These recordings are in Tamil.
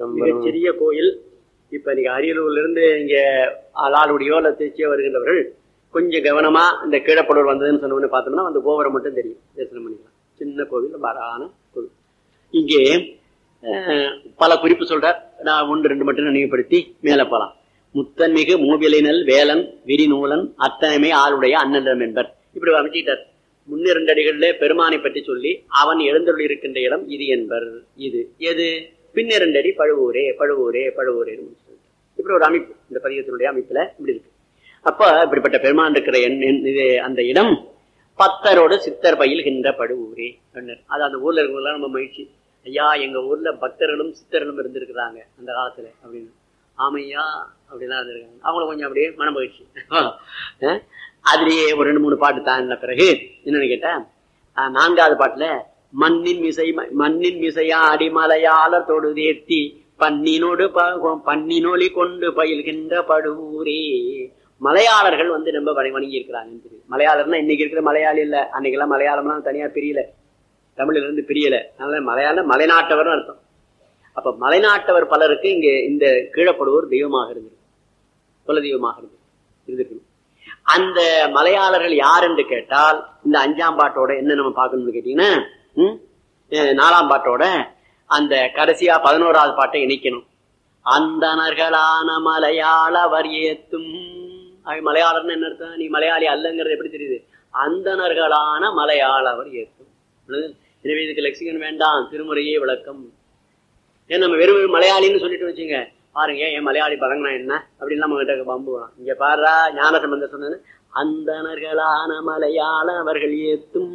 மிகச்சிறிய கோயில் இப்ப நீங்க அரியலூர்ல இருந்து இங்க லாலுடியோ இல்ல திருச்சியோ வருகின்றவர்கள் கொஞ்சம் கவனமா இந்த கீழப்படூர் வந்ததுன்னு சொன்ன உடனே பார்த்தோம்னா அந்த கோபுரம் மட்டும் தெரியும் தரிசனம் பண்ணிக்கலாம் சின்ன கோவில் வரான கோவில் இங்கே அஹ், பல குறிப்பு சொல்றார் நான் ஒன்று ரெண்டு மட்டும் நினைவுபடுத்தி மேல போலாம் முத்தன்மிகு மூவிலினல் வேலன் விரிநூலன் அத்தனைமை ஆளுடைய அண்ணன் என்பர் இப்படி அமைச்சிட்டார் முன்னிரண்டு அடிகளிலே பெருமானை பற்றி சொல்லி அவன் எழுந்தருள் இருக்கின்ற இடம் இது என்பர் இது எது பின்னிரண்டு அடி பழுவூரே பழுவூரே பழுவூரே இப்படி ஒரு அமைப்பு இந்த பதிகத்தினுடைய அமைப்புல இப்படி இருக்கு அப்ப இப்படிப்பட்ட பெருமான் இருக்கிற எண் எண் இது அந்த இடம் பத்தரோடு சித்தர் பயில்கின்ற படுவூரே அப்படின்னாரு. அது அந்த ஊர்ல இருக்கவங்களாம் நம்ம மகிழ்ச்சி ஐயா எங்க ஊர்ல பக்தர்களும் சித்தர்களும் இருந்திருக்கிறாங்க அந்த காலத்துல அப்படின்னு ஆமையா அப்படிலாம் இருந்திருக்காங்க அவங்கள கொஞ்சம் அப்படியே மன மகிழ்ச்சி அஹ் அதுலயே ஒரு ரெண்டு மூணு பாட்டு தாண்டின பிறகு என்னன்னு கேட்டா அஹ் நான்காவது பாட்டுல மண்ணின் மிசை மண்ணின் மிசையா அடிமலையாளர் தொடுதேத்தி பன்னினோடு ப- பன்னினொலி கொண்டு பயில்கின்ற படுவூரே மலையாளர்கள் வந்து ரொம்ப வணங்கி வணங்கி இருக்கிறாங்கன்னு தெரியுது மலையாளர்னா இன்னைக்கு இருக்கிற மலையாளி இல்ல அன்னைக்கெல்லாம் மலையாளம்லாம் தனியா பிரியல தமிழ்ல இருந்து பிரியல அதனால மலையாளம் மலைநாட்டவர்னு அர்த்தம் அப்ப மலைநாட்டவர் பலருக்கு இங்க இந்த கீழப்படுவோர் தெய்வமாக இருந்திருக்கு குல தெய்வமாக இருந்து இருந்திருக்கணும் அந்த மலையாளர்கள் யார் என்று கேட்டால் இந்த அஞ்சாம் பாட்டோட என்ன நம்ம பார்க்கணும்னு கேட்டீங்கன்னா ம், அஹ் நாலாம் பாட்டோட அந்த கடைசியா பதினோராவது பாட்டை இணைக்கணும் அந்தணர்களான மலையாளவர் ஏத்தும் அது மலையாளர்னு என்ன அர்த்தம் நீ மலையாளி அல்லங்கிறது எப்படி தெரியுது அந்தணர்களான மலையாளவர் ஏத்தும் எனவே இதுக்கு லெக்சிகன் வேண்டாம் திருமுறையே விளக்கம் ஏன் நம்ம வெறும் மலையாளின்னு சொல்லிட்டு வச்சுங்க பாருங்க என் மலையாளி பழங்கினா என்ன அப்படின்னு நம்ம கிட்ட பம்புவான் இங்க பாருடா ஞான சம்பந்த சொன்னது அந்தணர்களான மலையாள அவர்கள் ஏத்தும்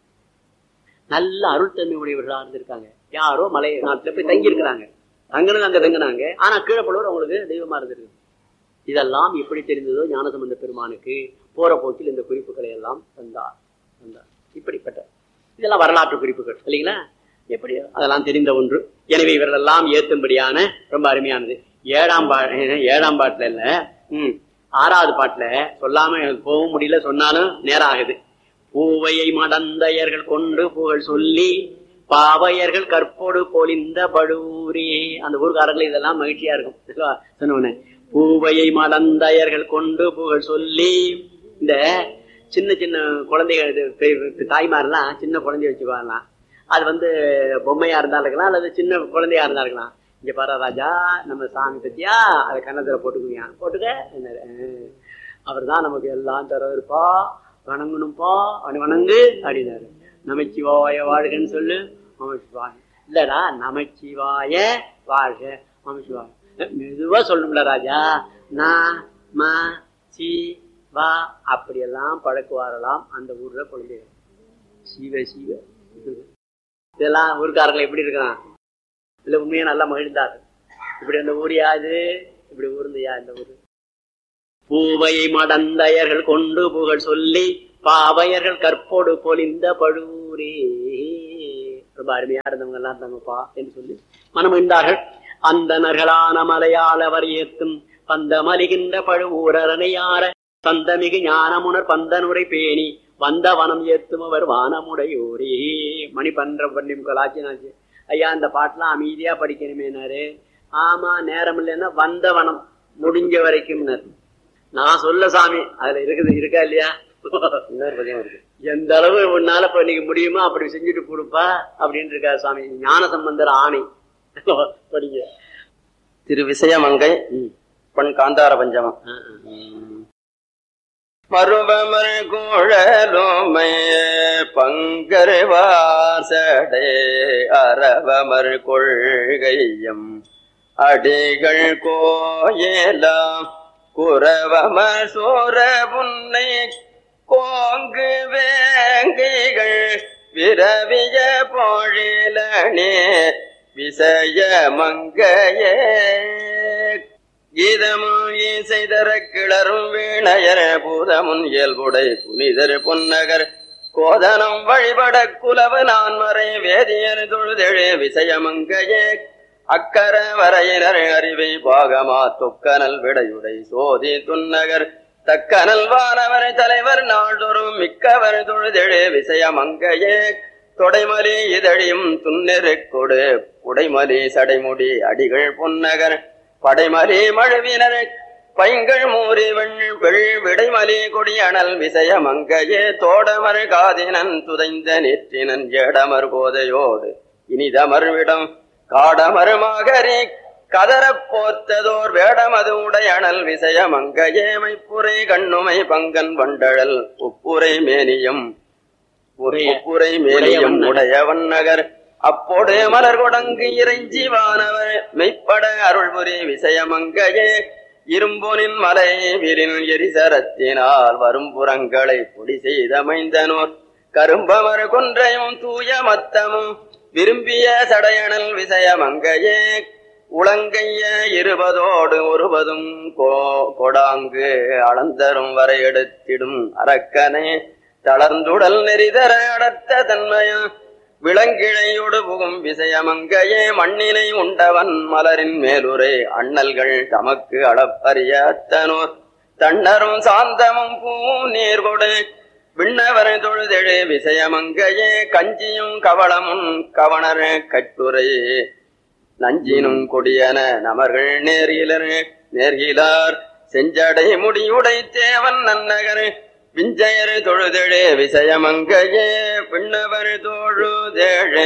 நல்ல அருள்தன்மை உடையவர்களா இருந்திருக்காங்க யாரோ மலை நாட்டுல போய் தங்கி இருக்கிறாங்க தங்கினது அங்க தங்கினாங்க ஆனா கீழப்படுவர் அவங்களுக்கு தெய்வமா இருந்திருக்கு இதெல்லாம் எப்படி தெரிந்ததோ ஞானசம்பந்த பெருமானுக்கு போற போக்கில் இந்த குறிப்புகளை எல்லாம் தந்தார் தந்தார் இப்படிப்பட்ட இதெல்லாம் வரலாற்று குறிப்புகள் இல்லைங்களா எப்படி அதெல்லாம் தெரிந்த ஒன்று எனவே இவர்கள் எல்லாம் ஏத்தும்படியான ரொம்ப அருமையானது ஏழாம் பா ஏழாம் பாட்டுல இல்ல ம் ஆறாவது பாட்டுல சொல்லாம எனக்கு போகவும் முடியல சொன்னாலும் நேரம் ஆகுது பூவையை மடந்தையர்கள் கொண்டு புகழ் சொல்லி பாவையர்கள் கற்போடு பொலிந்த படூரே அந்த ஊர்காரர்கள் இதெல்லாம் மகிழ்ச்சியா இருக்கும் சொன்னவனே பூவையை மடந்தையர்கள் கொண்டு புகழ் சொல்லி இந்த சின்ன சின்ன குழந்தைகள் இது பெ- பெ- தாய்மாரெல்லாம் சின்ன குழந்தைய வச்சுக்குவாங்களாம் அது வந்து பொம்மையா இருந்தா இருக்கலாம் அல்லது சின்ன குழந்தையா இருந்தா இருக்கலாம் இங்க பாரு ராஜா நம்ம சாமி பத்தியா அதை கன்னத்துல போட்டுக்குவியா போட்டுக்க அவர் தான் நமக்கு எல்லாம் தர இருப்பா வணங்கணும்ப்பா அப்படி வணங்கு அப்படின்னாரு நமச்சிவாய வாழ்கன்னு சொல்லு நமச்சிவாய இல்லடா நமச்சிவாய வாழ்க நமச்சிவாய மெதுவா சொல்லணும்ல ராஜா நான் ம சி வா அப்படியெல்லாம் பழக்குவாரலாம் அந்த ஊர்ல குழந்தைகள் சிவ சிவ இதெல்லாம் ஊர்க்காரர்கள் எப்படி இருக்கிறான் இல்ல உண்மையா நல்லா மகிழ்ந்தார் இப்படி அந்த ஊர் யாது இப்படி ஊர்ந்தையா இந்த ஊரு பூவையை மடந்தையர்கள் கொண்டு புகழ் சொல்லி பாவையர்கள் கற்போடு பொலிந்த பழுவூரே ரொம்ப அருமையா இருந்தவங்க எல்லாம் இருந்தாங்கப்பா என்று சொல்லி மனமிழ்ந்தார்கள் அந்தனர்களான மலையாளவர் ஏத்தும் பந்த மலிகின்ற பழுவூரனையார சந்தமிகு ஞானமுனர் பந்தனுரை பேணி வந்த வனம் ஏத்தும் அவர் வானமுடையோரே மணி பன்ற பண்ணி முக்கலாச்சினாச்சு ஐயா இந்த பாட்டெல்லாம் அமைதியா படிக்கணுமேனாரு ஆமா நேரம் இல்லைன்னா வந்த வனம் முடிஞ்ச வரைக்கும் நான் சொல்ல சாமி அதுல இருக்குது இருக்கா இல்லையா இன்னொரு பதியம் இருக்கு எந்த அளவு உன்னால இப்ப நீங்க முடியுமோ அப்படி செஞ்சுட்டு கொடுப்பா அப்படின்னு இருக்காரு சாமி ஞான சம்பந்தர் ஆணை படிங்க திரு விசயமங்கை பொன் காந்தார பஞ்சமம் ஆ, ஆ. மறுபமர் குழலுமை பங்கருவாசடே அரவமர் கொள்கையும் அடிகள் கோயலாம் குரவமர் சோர புன்னை கோங்கு வேங்கைகள் விரவிய பொழிலனே விசய மங்கையே கீதமும் இசைதர கிளரும் வீணையர் பூதமுன் இயல்புடை புனிதர் பொன்னகர் கோதனம் வழிபட குலவு நான்மறை வேதியர் தொழுதெழு விசயமங்கையே அக்கர வரையினர் அறிவை பாகமா தொக்கனல் விடையுடை சோதி துன்னகர் தக்கனல் வானவர் தலைவர் நாள்தோறும் மிக்கவர் தொழுதெழு விசயமங்கையே தொடைமலி இதழியும் துன்னெருக்கொடு உடைமலி சடைமுடி அடிகள் பொன்னகர் படைமலி மழுவினர் பைங்கள் மூறி வெண் வெள் விடைமலி கொடியணல் விசய மங்கையே தோடமர் காதினன் துதைந்த நெற்றினன் ஏடமர் கோதையோடு இனிதமர்விடம் காடமர் மகரி கதறப் போர்த்ததோர் வேடமது உடையணல் விசய மங்கையேமை புரை கண்ணுமை பங்கன் வண்டழல் உப்புரை மேனியம் உடைய- உப்புரை மேனியம் உடையவன் நகர் அப்போடு மலர் கொடங்கு இறைஞ்சி வானவர் மெய்ப்பட அருள்புரி விசயமங்கையே இரும்பொனின் மலை விரின் எரிசரத்தினால் வரும் புறங்களை பொடி செய்தமைந்தனோர் கரும்பவர் கொன்றையும் தூய மத்தமும் விரும்பிய சடையணல் விசயமங்கையே உளங்கைய இருபதோடு ஒருபதும் கோ- கொடாங்கு அளந்தரும் வரை எடுத்திடும் அரக்கனே தளர்ந்துடல் நெறிதர அடர்த்த தன்மையும் விளங்கிழையோடு புகும் விசயமங்கையே மண்ணினை உண்டவன் மலரின் மேலுரை அண்ணல்கள் தமக்கு அளப்பறியத்தனோர் தன்னரும் சாந்தமும் பூ நீர் கொடு விண்ணவர் தொழுதெழு விசயமங்கையே கஞ்சியும் கவளமும் கவணர் கட்டுரையே நஞ்சினும் கொடியன நமர்கள் நேர்கிலர் நேர்கிலார் செஞ்சடை முடியுடை தேவன் நன்னகர் விஞ்சயர் தொழுதெழே விசயமங்கையே பின்னவர் தொழுதெழே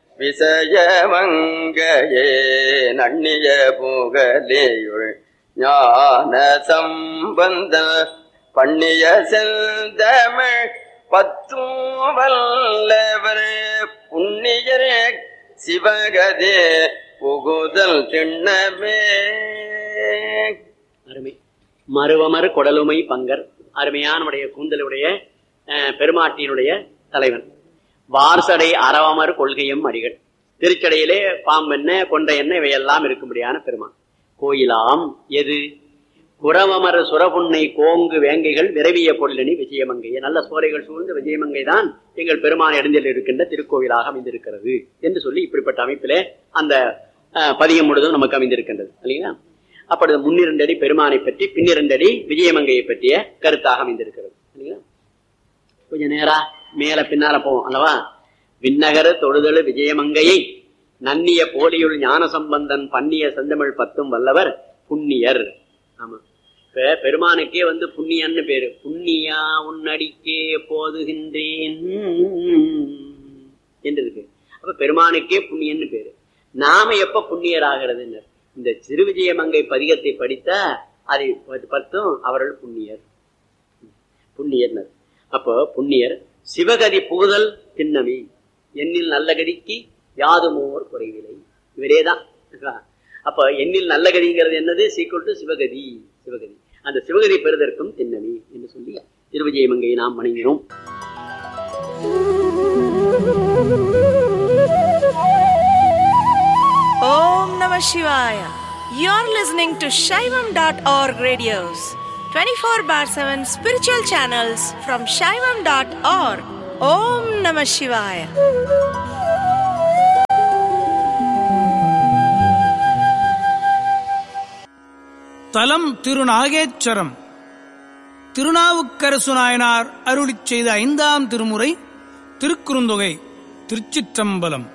விசயமங்கையே நன்னிய புகலேயுள் ஞான சம்பந்த பண்ணிய செந்தமிழ் பத்தும் வல்லவர் புண்ணியரே சிவகதே புகுதல் திண்ணமே அருமை மருவமர் கொடலுமை பங்கர் அருமையான உடைய கூந்தலுடைய அஹ், பெருமாட்டியினுடைய தலைவன் வார்சடை அரவமர் கொள்கையும் அடிகள் திருச்சடையிலே பாம்பெண்ண கொண்ட எண்ணெய் இவையெல்லாம் இருக்கும்படியான பெருமான் கோயிலாம் எது குரவமர் சுரபுன்னை கோங்கு வேங்கைகள் விரவிய பொருளணி விஜயமங்கை நல்ல சோலைகள் சூழ்ந்த விஜயமங்கை தான் எங்கள் பெருமான் இடத்தில் இருக்கின்ற திருக்கோவிலாக அமைந்திருக்கிறது என்று சொல்லி இப்படிப்பட்ட அமைப்பிலே அந்த அஹ், பதிகம் முழுதும் நமக்கு அமைந்திருக்கின்றது இல்லைங்களா அப்பொழுது முன்னிரண்டடி பெருமானை பற்றி பின்னிரண்டடி விஜயமங்கையை பற்றிய கருத்தாக அமைந்திருக்கிறது இல்லைங்களா கொஞ்ச நேரா மேல பின்னால போவோம் அல்லவா விண்ணகர தொழுதழு விஜயமங்கையை நன்னிய போலியுள் ஞான சம்பந்தன் பண்ணிய செந்தமிழ் பத்தும் வல்லவர் புண்ணியர் ஆமா இப்ப பெருமானுக்கே வந்து புண்ணியன்னு பேரு புண்ணியா உன்னடிக்கே போதுகின்றேன் என்று இருக்கு அப்ப பெருமானுக்கே புண்ணியன்னு பேரு நாம எப்ப புண்ணியர் ஆகிறதுன்னு இந்த சிறுவிஜயமங்கை பதிகத்தை படித்தா அதை பத்தும் அவர்கள் புண்ணியர் புண்ணியர்னர் அப்போ புண்ணியர் சிவகதி புகுதல் திண்ணமே எண்ணில் நல்ல கதிக்கு யாதுமோர் குறைவில்லை இவரே தான் அப்ப எண்ணில் நல்ல கதிங்கிறது என்னது சீக்குவல் டு சிவகதி சிவகதி அந்த சிவகதி பெறுதற்கும் திண்ணமே என்று சொல்லி திருவிஜயமங்கையை நாம் வணங்கினோம் Om Namah Shivaya. You're listening to Shaivam.org radios, 24 bar 7 spiritual channels from Shaivam.org. Om Namah Shivaya. தலம் திருநாகேச்சரம் திருநாவுக்கரசு நாயனார் அருளிச் செய்த ஐந்தாம் திருமுறை திருக்குறுந்தொகை திருச்சிற்றம்பலம்